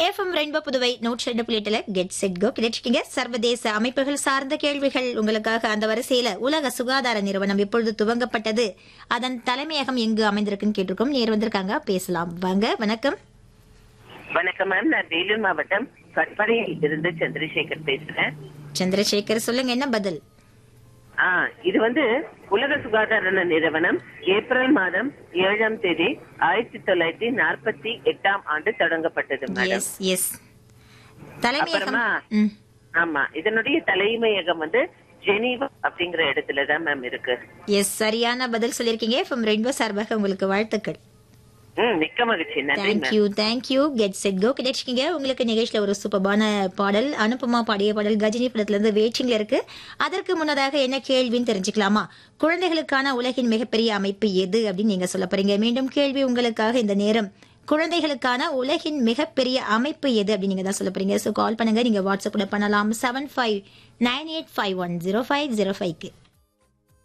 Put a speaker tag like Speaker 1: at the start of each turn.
Speaker 1: FM rainbow Puduvai நூற்றி ரெண்டு புள்ளி எட்டுல கெட் செட் கோ கிடைச்சிட்டீங்க சர்வதேச அமைப்புகள் சார்ந்த கேள்விகள் உங்களுக்காக அந்த வரிசையில உலக சுகாதார நிறுவனம் எப்பொழுது துவங்கப்பட்டது அதன் தலைமையகம் எங்கு அமைந்திருக்குன்னு கேட்டிருக்கோம் நேர் வந்திருக்காங்க பேசலாம் வாங்க வணக்கம்
Speaker 2: வணக்கம் மேம் நான் வேலூர் மாவட்டம் கட்படையில் இருந்து சந்திரசேகர் பேசுறேன்
Speaker 1: சந்திரசேகர் சொல்லுங்க என்ன பதில்
Speaker 2: ஆ இது வந்து உலக சுகாதார நிறுவனம் ஏப்ரல் மாதம் ஏழாம் தேதி ஆயிரத்தி தொள்ளாயிரத்தி நாற்பத்தி எட்டாம் ஆண்டு தொடங்கப்பட்டது மேடம்
Speaker 1: எஸ் எஸ் தலைமையகம்
Speaker 2: அப்புறமா?
Speaker 1: ம்.
Speaker 2: ஆமா இதனுடைய தலைமையகம் வந்து ஜெனீவா அப்படிங்கிற இடத்துல தான் மேம் இருக்கு
Speaker 1: எஸ் சரியான பதில் சொல்லியிருக்கீங்க எஃப்எம் ரெயின்போ சார்பாக உங்களுக்கு வாழ்த்துக்கள்
Speaker 2: ம் மிக்க மகிழ்ச்சி நன்றி ma'am
Speaker 1: thank you thank you get set go கிடைச்சிக்கிங்க உங்களுக்கு நிகழ்ச்சியில ஒரு சூப்பர்பான பாடல் அனுப்பமா பாடிய பாடல் கஜினி படத்துல இருந்து வெயிட்டிங்ல இருக்கு அதற்கு முன்னதாக என்ன கேள்வின்னு தெரிஞ்சுக்கலாமா குழந்தைகளுக்கான உலகின் மிகப்பெரிய அமைப்பு எது அப்படின்னு நீங்க சொல்ல போறீங்க மீண்டும் கேள்வி உங்களுக்காக இந்த நேரம் குழந்தைகளுக்கான உலகின் மிகப்பெரிய அமைப்பு எது அப்படின்னு நீங்க தான் சொல்ல போறீங்க ஸோ கால் பண்ணுங்க நீங்க வாட்ஸ்அப்ல பண்ணலாம் seven five nine eight five one zero five zero ஃபைவ்க்கு